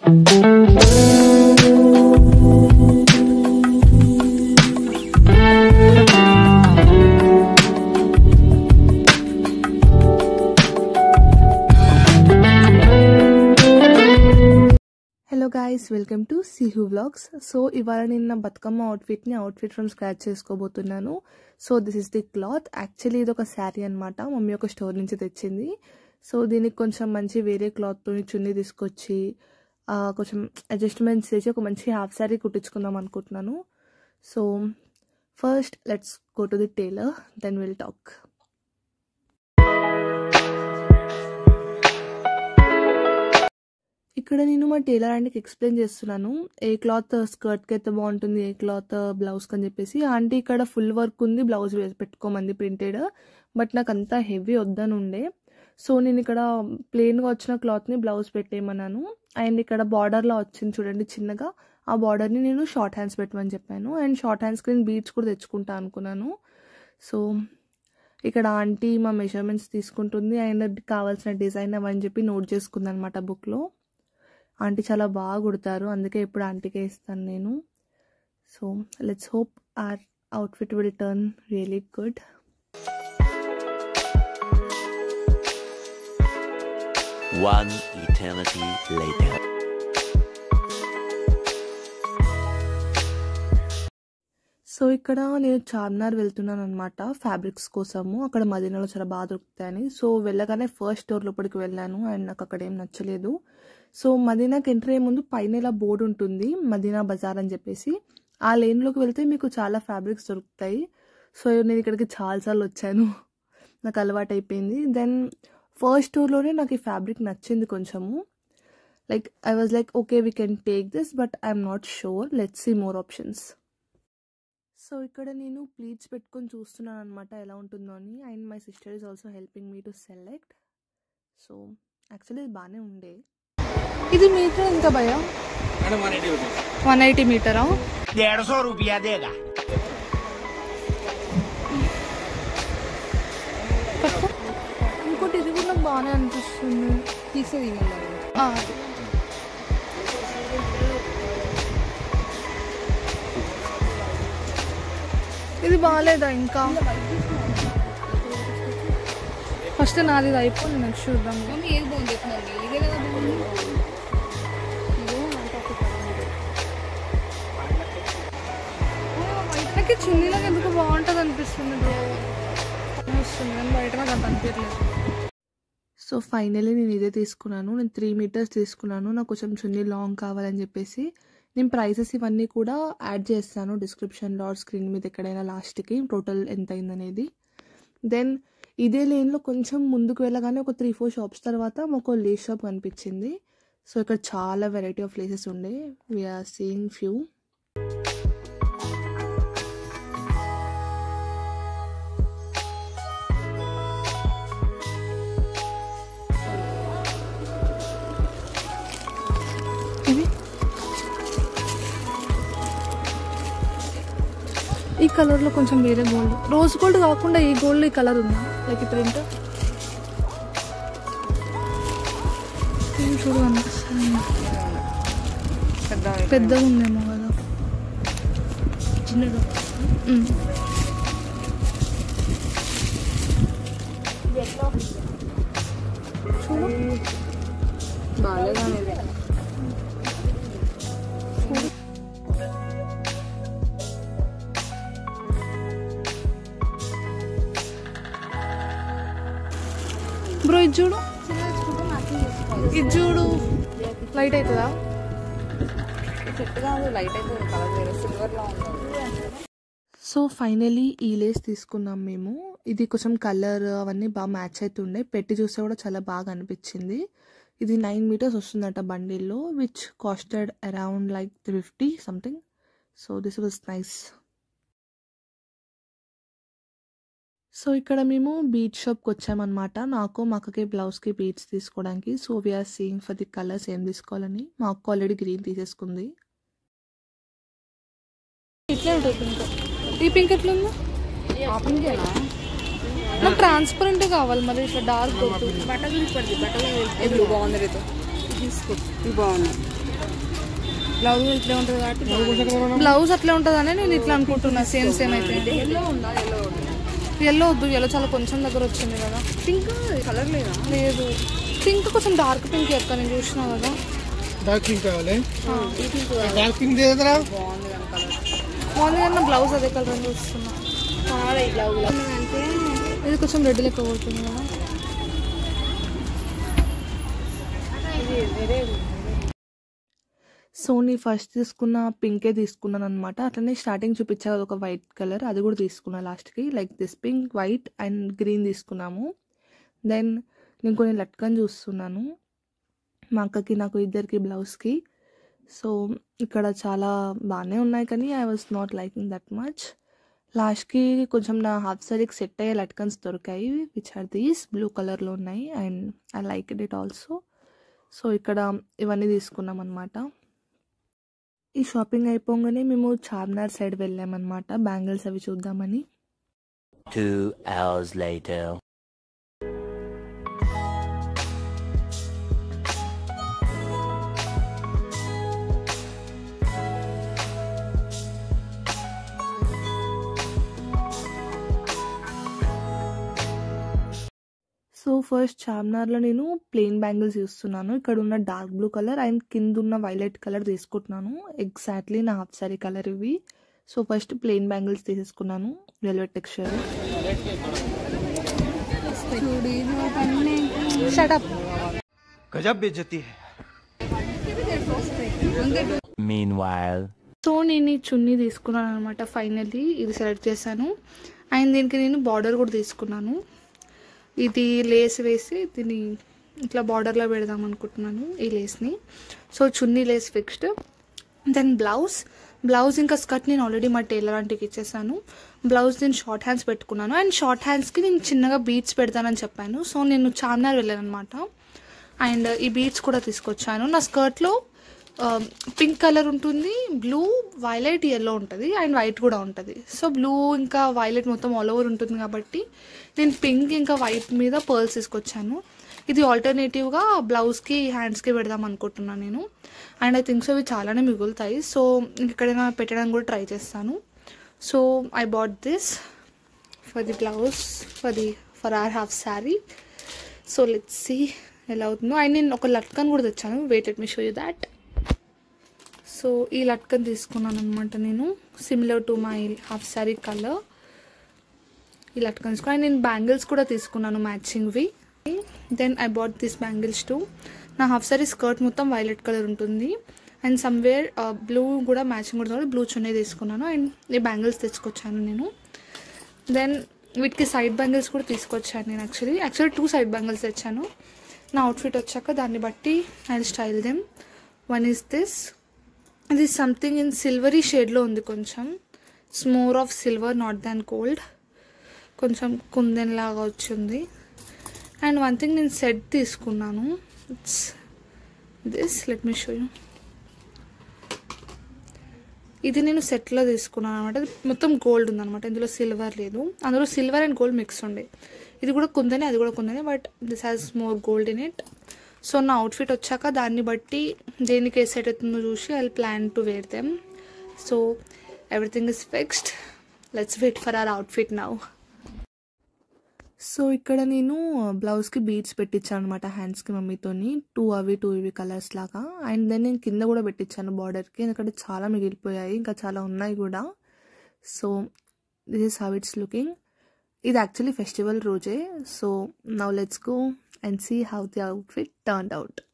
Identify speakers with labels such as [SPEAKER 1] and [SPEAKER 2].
[SPEAKER 1] Hello guys welcome to Sihu vlogs so ఇవాళ నేను నా బతుకమ్మ అవుట్ఫిట్ని అవుట్ఫిట్ ఫ్రమ్ స్క్రాచ్ చేసుకోబోతున్నాను so this is the cloth actually ఇది ఒక శారీ అనమాట మమ్మీ ఒక స్టోర్ నుంచి తెచ్చింది సో దీనికి కొంచెం మంచి వేరే క్లాత్తో చున్నీ తీసుకొచ్చి ఆ, కొంచెం అడ్జస్ట్మెంట్స్ చేసి ఒక మంచి హాఫ్ శారీ కుట్టించుకుందాం అనుకుంటున్నాను so first let's go to the tailor then will talk ఇక్కడ నేను మా టైలర్ ఆంటీకి ఎక్స్ప్లెయిన్ చేస్తున్నాను ఏ క్లాత్ స్కర్ట్కి అయితే బాగుంటుంది ఏ క్లాత్ బ్లౌజ్కి అని చెప్పేసి ఆంటీ ఇక్కడ ఫుల్ వర్క్ ఉంది బ్లౌజ్ వేసి పెట్టుకోమంది ప్రింటెడ్ బట్ నాకు అంతా హెవీ వద్దని ఉండే సో నేను ఇక్కడ ప్లెయిన్గా వచ్చిన క్లాత్ని బ్లౌజ్ పెట్టేయమన్నాను అండ్ ఇక్కడ బార్డర్లో వచ్చింది చూడండి చిన్నగా ఆ బార్డర్ని నేను షార్ట్ హ్యాండ్స్ పెట్టమని చెప్పాను and short hands screen beads కూడా తెచ్చుకుంటా అనుకున్నాను సో ఇక్కడ ఆంటీ మా మెజర్మెంట్స్ తీసుకుంటుంది అండ్ కావాల్సిన డిజైన్ అవని చెప్పి నోట్ చేసుకుంది అనమాట బుక్లో ఆంటీ చాలా బాగా కుడతారు అందుకే ఇప్పుడు ఆంటీకే ఇస్తాను నేను so let's hope our outfit will turn really good
[SPEAKER 2] One eternity later.
[SPEAKER 1] So ఇక్కడ నేను చార్మినార్ వెళ్తున్నాను అనమాట ఫ్యాబ్రిక్స్ కోసము అక్కడ మదీనాలో చాలా బాగా దొరుకుతాయని సో వెళ్ళగానే ఫస్ట్ స్టోర్ లోపలికి వెళ్ళాను అండ్ నాకు అక్కడ ఏం నచ్చలేదు సో మదీనాకి ఎంటర్ అయ్యే ముందు పైన ఇలా బోర్డు ఉంటుంది మదీనా బజార్ అని చెప్పేసి ఆ లేన్లోకి వెళ్తే మీకు చాలా ఫ్యాబ్రిక్స్ దొరుకుతాయి సో నేను ఇక్కడికి చాలాసార్లు వచ్చాను నాకు అలవాటు అయిపోయింది దెన్ ఫస్ట్ స్టోర్లోనే నాకు ఈ ఫ్యాబ్రిక్ నచ్చింది కొంచెము like I was like okay we can take this but I'm not sure let's see more options so ఇక్కడ నేను ప్లీట్స్ పెట్టుకొని చూస్తున్నాను అనమాట ఎలా ఉంటుందో అని and my sister is also helping me to select so actually ఇది బాగానే ఉండే ఇది మీటర్ ఎంత భయ వన్ ఎయిటీ మీటరా
[SPEAKER 3] डेढ़ सौ रुपया देगा
[SPEAKER 1] ఇంకోటి ఇది కూడా నాకు బాగానే అనిపిస్తుంది
[SPEAKER 4] తీసేది మళ్ళీ
[SPEAKER 1] ఆ, ఇది బాగాలేదా ఇంకా ఫస్ట్ నాది ఇది అయిపోయింది నెక్స్ట్ చూద్దాం
[SPEAKER 4] మమ్మీ ఏది బాగుంది చెప్పు మమ్మీ ఇదే కదా బాగుంది
[SPEAKER 1] నాకు ఈ చున్నీలకు ఎందుకు బాగుంటుంది అనిపిస్తుంది బ్రో వస్తుంది కానీ బయట నాకు అంత అనిపించలేదు సో ఫైనలీ నేను ఇదే తీసుకున్నాను నేను త్రీ మీటర్స్ తీసుకున్నాను నాకు కొంచెం చున్నీ లాంగ్ కావాలని చెప్పేసి నేను ప్రైసెస్ ఇవన్నీ కూడా యాడ్ చేస్తాను డిస్క్రిప్షన్లో స్క్రీన్ మీద ఎక్కడైనా లాస్ట్కి టోటల్ ఎంత అయిందనేది దెన్ ఇదే లేన్లో కొంచెం ముందుకు వెళ్ళగానే ఒక త్రీ ఫోర్ షాప్స్ తర్వాత మాకు లేస్ షాప్ కనిపించింది సో ఇక్కడ చాలా వెరైటీ ఆఫ్ ప్లేసెస్ ఉండే వీఆర్ సీయింగ్ ఫ్యూ ఇవి ఈ కలర్లో కొంచెం వేరే గోల్డ్ రోజ్ గోల్డ్ కాకుండా ఈ గోల్డ్ ఈ కలర్ ఉందా లైక్ ఈ ప్రింట్ చూడు అనిపిస్తుంది
[SPEAKER 4] పెద్ద
[SPEAKER 1] పెద్దగా ఉందేమో కదా
[SPEAKER 4] చిన్నగా
[SPEAKER 1] ఉమ్. చూడు
[SPEAKER 4] బాగాలేదా అనేది
[SPEAKER 1] బ్రో ఇది చూడు ఇది చూడు లైట్ అవుతుందా
[SPEAKER 4] సెట్ కాదు లైట్ అయితే కలర్ వేరే సిల్వర్లో ఉంది
[SPEAKER 1] సో ఫైనలీ ఈ లేస్ తీసుకున్నాం మేము ఇది కొంచెం కలర్ అవన్నీ బాగా మ్యాచ్ అవుతుండే పెట్టి చూస్తే కూడా చాలా బాగా అనిపించింది ఇది నైన్ మీటర్స్ వస్తుందట బండిల్లో which costed around like three fifty something so this was nice so ఇక్కడ మేము బీచ్ షాప్కి వచ్చామన్నమాట నాకు మా అక్కకి బ్లౌజ్కి బీట్స్ తీసుకోవడానికి so we're seeing for the colours ఏం తీసుకోవాలని మా అక్క ఆల్రెడీ గ్రీన్ తీసేసుకుంది ఇట్లే ఉంటుంది పింక్ ఈ పింక్ ఎట్లుందా
[SPEAKER 4] ఆపింగేనా
[SPEAKER 1] నాకు ట్రాన్స్పరెంట్ కావాలి మరి ఇట్లా డార్క్ వద్దు
[SPEAKER 4] బట్ట గురించి పడుతుంది బట్టలు ఇది బాగుంది రేతో తీసుకో ఇది బాగుంది
[SPEAKER 5] బ్లౌజ్ ఇట్లా ఉంటుంది కాబట్టి బ్లౌజ్ అట్లా ఉంటుందని నేను ఇట్లా అనుకుంటున్నా సేమ్ సేమ్ అయితే
[SPEAKER 4] ఎల్లో ఉందా ఎల్లో
[SPEAKER 5] ఎల్లో వద్దు ఎల్లో చాలా కొంచెం దగ్గర వచ్చింది కదా
[SPEAKER 4] పింక్ కలర్ లేదా
[SPEAKER 5] లేదు పింక్ కొంచెం డార్క్ పింక్ ఎక్క నేను చూసినా కదా
[SPEAKER 6] డార్క్ పింక్ కావాలి
[SPEAKER 4] ఈ పింక్
[SPEAKER 6] డార్క్ పింక్ దేదరా
[SPEAKER 4] బాగుంది కానీ కలర్
[SPEAKER 5] మార్నింగ్ అన్న బ్లౌజ్ అదే కలర్ అని చూస్తున్నా
[SPEAKER 4] కావాలి ఈ బ్లౌజ్ అంటే
[SPEAKER 5] ఇది కొంచెం రెడ్ లెక్క కొడుతుంది కదా
[SPEAKER 4] ఇది వేరే
[SPEAKER 1] సో నీ ఫస్ట్ తీసుకున్న పింకే తీసుకున్నాను అనమాట అట్లనే స్టార్టింగ్ చూపించా కదా ఒక వైట్ కలర్ అది కూడా తీసుకున్నా లాస్ట్కి like this pink white and green తీసుకున్నాము దెన్ నేను కొన్ని లట్కన్ చూస్తున్నాను మా అక్కకి నాకు ఇద్దరికి బ్లౌజ్కి సో ఇక్కడ చాలా బాగానే ఉన్నాయి కానీ I was not liking that much లాస్ట్కి కొంచెం నా హాఫ్ సారీకి సెట్ అయ్యే లట్కన్స్ దొరికాయి విచ్ ఆర్ దీస్ బ్లూ కలర్లో ఉన్నాయి and I like it also so ఇక్కడ ఇవన్నీ తీసుకున్నాం అనమాట ఈ షాపింగ్ అయిపోగానే మేము చార్మినార్ సైడ్ వెళ్ళామన్నమాట బ్యాంగిల్స్ అవి చూద్దామని
[SPEAKER 2] Two hours later.
[SPEAKER 1] So first చార్మినార్లో నేను ప్లెయిన్ బ్యాంగిల్స్ చూస్తున్నాను ఇక్కడ ఉన్న డార్క్ బ్లూ కలర్ అండ్ కింద ఉన్న వైలెట్ కలర్ తీసుకుంటున్నాను ఎగ్జాక్ట్లీ నా హాఫ్ సారీ కలర్ ఇవి సో ఫస్ట్ ప్లెయిన్ బ్యాంగిల్స్ తీసేసుకున్నాను వెల్వెట్ టెక్స్చర్
[SPEAKER 5] షటప్
[SPEAKER 3] गजब बेइज्जती है
[SPEAKER 2] Meanwhile.
[SPEAKER 5] సో నేను ఈ చున్నీ తీసుకున్నాను అనమాట ఫైనల్లీ ఇది సెలెక్ట్ చేశాను అండ్ దీనికి నేను బార్డర్ కూడా తీసుకున్నాను ఇది లేస్ వేసి దీన్ని ఇట్లా బార్డర్లో పెడదాం అనుకుంటున్నాను ఈ లేస్ని so chunni lace fixed then blouse blouse ఇంకా స్కర్ట్ నేను ఆల్రెడీ మా టైలర్ ఆంటీకి ఇచ్చేసాను బ్లౌజ్ నేను షార్ట్ హ్యాండ్స్ పెట్టుకున్నాను అండ్ షార్ట్ హ్యాండ్స్కి నేను చిన్నగా బీట్స్ పెడతానని చెప్పాను సో నేను చార్మినార్ వెళ్ళాను అనమాట అండ్ ఈ బీట్స్ కూడా తీసుకొచ్చాను నా స్కర్ట్లో పింక్ కలర్ ఉంటుంది బ్లూ వైలెట్ ఎల్లో ఉంటుంది అండ్ వైట్ కూడా ఉంటుంది సో బ్లూ ఇంకా వైలెట్ మొత్తం ఆల్ ఓవర్ ఉంటుంది కాబట్టి నేను పింక్ ఇంకా వైట్ మీద పర్ల్స్ తీసుకొచ్చాను ఇది ఆల్టర్నేటివ్గా బ్లౌజ్కి హ్యాండ్స్కి పెడదాం అనుకుంటున్నాను నేను అండ్ ఐ థింక్ సో ఇవి చాలానే మిగులుతాయి సో ఎక్కడైనా పెట్టడానికి కూడా ట్రై చేస్తాను so I bought this for the blouse for the for our half sari so let's see ఎలా అవుతుందో అండ్ నేను ఒక లట్కన్ కూడా తెచ్చాను wait let me show you that so ఈ లట్కన్ తీసుకున్నాను అనమాట నేను similar to my half sari colour ఈ లట్కన్ తీసుకున్నాను అండ్ నేను బ్యాంగిల్స్ కూడా తీసుకున్నాను మ్యాచింగ్వి then I bought this bangles to నా హాఫ్ శారీ స్కర్ట్ మొత్తం వైలెట్ కలర్ ఉంటుంది అండ్ సమ్వేర్ బ్లూ కూడా మ్యాచింగ్ కూడా బ్లూ చున్నీ తీసుకున్నాను అండ్ ఈ బ్యాంగిల్స్ తెచ్చుకొచ్చాను నేను దెన్ వీటికి సైడ్ బ్యాంగిల్స్ కూడా తీసుకొచ్చాను నేను actually actually two side bangles తెచ్చాను నా అవుట్ఫిట్ వచ్చాక దాన్ని బట్టి I style them one is this ఇది సంథింగ్ ఇన్ సిల్వరీ షేడ్లో ఉంది కొంచెం it's more of silver not than gold కొంచెం కుందెన్ లాగా వచ్చింది అండ్ వన్ థింగ్ నేను సెట్ తీసుకున్నాను it's this let me show you ఇది నేను సెట్లో తీసుకున్నాను అనమాట మొత్తం గోల్డ్ ఉందన్నమాట ఇందులో సిల్వర్ లేదు అందులో సిల్వర్ అండ్ గోల్డ్ మిక్స్ ఉండే ఇది కూడా కుందనే అది కూడా కుందనే but this has more gold in it so నా అవుట్ఫిట్ వచ్చాక దాన్ని బట్టి దేనికి ఏ సెట్ అవుతుందో చూసి I plan to wear them so everything is fixed let's wait for our outfit now
[SPEAKER 1] so ఇక్కడ నేను బ్లౌజ్కి బీడ్స్ పెట్టించాను అనమాట హ్యాండ్స్కి మమ్మీతోని టూ అవి టూ ఇవి కలర్స్ లాగా అండ్ దెన్ నేను కింద కూడా పెట్టించాను బార్డర్కి ఎందుకంటే చాలా మిగిలిపోయాయి ఇంకా చాలా ఉన్నాయి కూడా so this is how it's looking ఇది యాక్చువల్లీ ఫెస్టివల్ రోజే so now let's go and see how the outfit turn out